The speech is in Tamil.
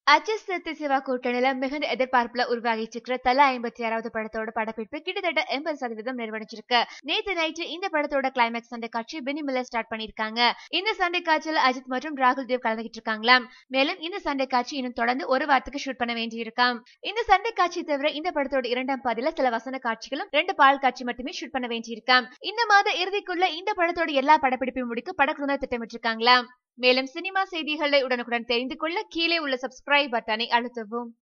அஜித் சத்ய சிவா கூட்டணியில மிகுந்த எதிர்பார்ப்புல உருவாகிட்டு இருக்கிற தலா ஐம்பத்தி ஆறாவது படத்தோட படப்பிடிப்பு கிட்டத்தட்ட எண்பது சதவீதம் நிறைவடைஞ்சிருக்கு நேத்து நைட்டு இந்த படத்தோட கிளைமேக்ஸ் சண்டை காட்சி பினிமில்ல ஸ்டார்ட் பண்ணிருக்காங்க இந்த சண்டை காட்சியில அஜித் மற்றும் ராகுல் தேவ் கலந்துகிட்டு இருக்காங்களாம் மேலும் இந்த சண்டை காட்சி இன்னும் தொடர்ந்து ஒரு வாரத்துக்கு ஷூட் பண்ண வேண்டியிருக்காம் இந்த சண்டை காட்சி தவிர இந்த படத்தோட இரண்டாம் பாதியில சில வசன காட்சிகளும் ரெண்டு பால் காட்சி மட்டுமே ஷூட் பண்ண வேண்டியிருக்காம் இந்த மாத இறுதிக்குள்ள இந்த படத்தோட எல்லா படப்பிடிப்பையும் முடிக்க படக்குழுவினர் திட்டமிட்டிருக்காங்களாம் மேலும் சினிமா செய்திகளை உடனுக்குடன் தெரிந்து கொள்ள கீழே உள்ள சப்ஸ்கிரைப் பட்டனை அழுத்தவும்